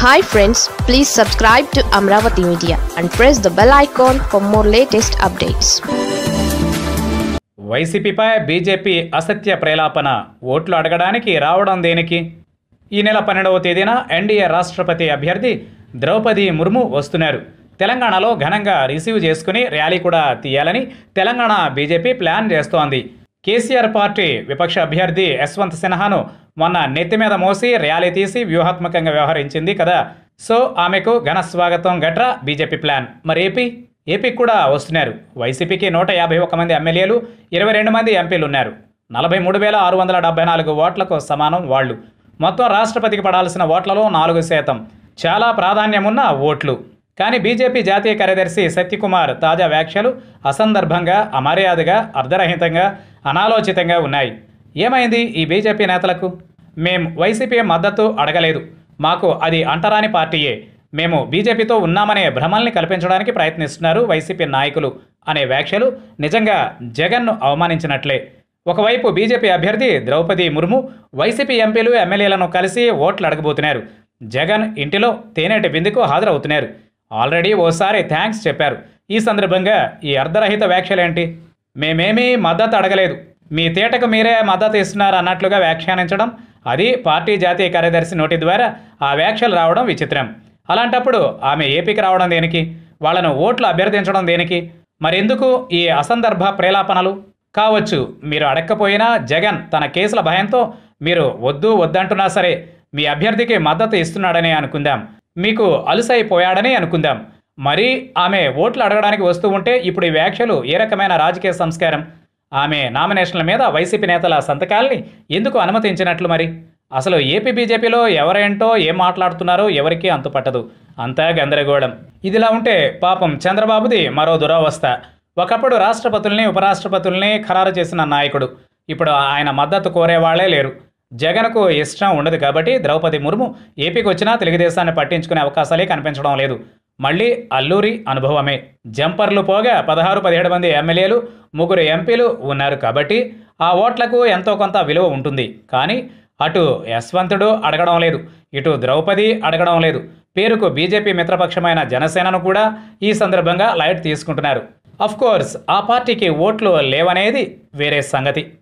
hi friends please subscribe to Amaravati media and press the bell icon for more latest updates వైసీపీపై BJP అసత్య ప్రేలాపన ఓట్లు అడగడానికి రావడం దేనికి ఈ నెల పన్నెండవ తేదీన ఎన్డీఏ రాష్ట్రపతి అభ్యర్థి ద్రౌపది ముర్ము వస్తున్నారు తెలంగాణలో ఘనంగా రిసీవ్ చేసుకుని ర్యాలీ కూడా తీయాలని తెలంగాణ బీజేపీ ప్లాన్ చేస్తోంది కేసీఆర్ పార్టీ విపక్ష అభ్యర్థి యశ్వంత్ సిన్హాను మొన్న నెత్తి మీద మోసి ర్యాలీ తీసి వ్యూహాత్మకంగా వ్యవహరించింది కదా సో ఆమెకు ఘన స్వాగతం గట్రా బీజేపీ ప్లాన్ మరి ఏపీ ఏపీకి కూడా వస్తున్నారు వైసీపీకి నూట యాభై ఒక్క మంది ఎమ్మెల్యేలు ఇరవై రెండు మంది ఎంపీలు ఉన్నారు నలభై మూడు వేల ఆరు వందల డెబ్బై నాలుగు ఓట్లకు సమానం వాళ్ళు మొత్తం రాష్ట్రపతికి పడాల్సిన ఓట్లలో నాలుగు శాతం చాలా ప్రాధాన్యమున్న ఓట్లు కానీ బీజేపీ జాతీయ కార్యదర్శి సత్యకుమార్ తాజా వ్యాఖ్యలు అసందర్భంగా అమర్యాదగా అర్ధరహితంగా అనాలోచితంగా ఉన్నాయి ఏమైంది ఈ బీజేపీ నేతలకు మేం వైసీపీ మద్దతు అడగలేదు మాకు అది అంటరాని పార్టీయే మేము బీజేపీతో ఉన్నామనే భ్రమల్ని కల్పించడానికి ప్రయత్నిస్తున్నారు వైసీపీ నాయకులు అనే వ్యాఖ్యలు నిజంగా జగన్ను అవమానించినట్లే ఒకవైపు బీజేపీ అభ్యర్థి ద్రౌపది ముర్ము వైసీపీ ఎంపీలు ఎమ్మెల్యేలను కలిసి ఓట్లు అడగబోతున్నారు జగన్ ఇంటిలో తేనెటి విందుకు హాజరవుతున్నారు ఆల్రెడీ ఓసారి థ్యాంక్స్ చెప్పారు ఈ సందర్భంగా ఈ అర్ధరహిత వ్యాఖ్యలేంటి మేమేమీ మద్దతు అడగలేదు మీ తేటకు మీరే మద్దతు ఇస్తున్నారు అన్నట్లుగా వ్యాఖ్యానించడం అది పార్టీ జాతీయ కార్యదర్శి నోటి ద్వారా ఆ వ్యాఖ్యలు రావడం విచిత్రం అలాంటప్పుడు ఆమె ఏపీకి రావడం దేనికి వాళ్ళను ఓట్లు అభ్యర్థించడం దేనికి మరెందుకు ఈ అసందర్భ ప్రేలాపనలు కావచ్చు మీరు అడక్కపోయినా జగన్ తన కేసుల భయంతో మీరు వద్దు వద్దంటున్నా సరే మీ అభ్యర్థికి మద్దతు ఇస్తున్నాడని అనుకుందాం మీకు అలుసైపోయాడని అనుకుందాం మరి ఆమె ఓట్లు అడగడానికి వస్తూ ఉంటే ఇప్పుడు ఈ వ్యాఖ్యలు ఏ రకమైన రాజకీయ సంస్కారం ఆమె నామినేషన్ల మీద వైసీపీ నేతల సంతకాల్ని ఎందుకు అనుమతించినట్లు మరి అసలు ఏపీ బీజేపీలో ఎవరేంటో ఏం మాట్లాడుతున్నారో ఎవరికీ అంతుపట్టదు అంతా గందరగోళం ఇదిలా ఉంటే పాపం చంద్రబాబుది మరో దురవస్థ ఒకప్పుడు రాష్ట్రపతుల్ని ఉపరాష్ట్రపతుల్ని ఖరారు చేసిన నాయకుడు ఇప్పుడు ఆయన మద్దతు కోరేవాళ్లే లేరు జగన్కు ఇష్టం ఉండదు కాబట్టి ద్రౌపది ముర్ము ఏపీకి వచ్చినా తెలుగుదేశాన్ని పట్టించుకునే అవకాశాలే కనిపించడం లేదు మళ్ళీ అల్లూరి అనుభవమే జంపర్లు పోగా పదహారు పదిహేడు మంది ఎమ్మెల్యేలు ముగ్గురు ఎంపీలు ఉన్నారు కాబట్టి ఆ ఓట్లకు ఎంతో కొంత విలువ ఉంటుంది కానీ అటు యశ్వంతుడు అడగడం లేదు ఇటు ద్రౌపది అడగడం లేదు పేరుకు బీజేపీ మిత్రపక్షమైన జనసేనను కూడా ఈ సందర్భంగా లైట్ తీసుకుంటున్నారు కోర్స్ ఆ పార్టీకి ఓట్లు లేవనేది వేరే సంగతి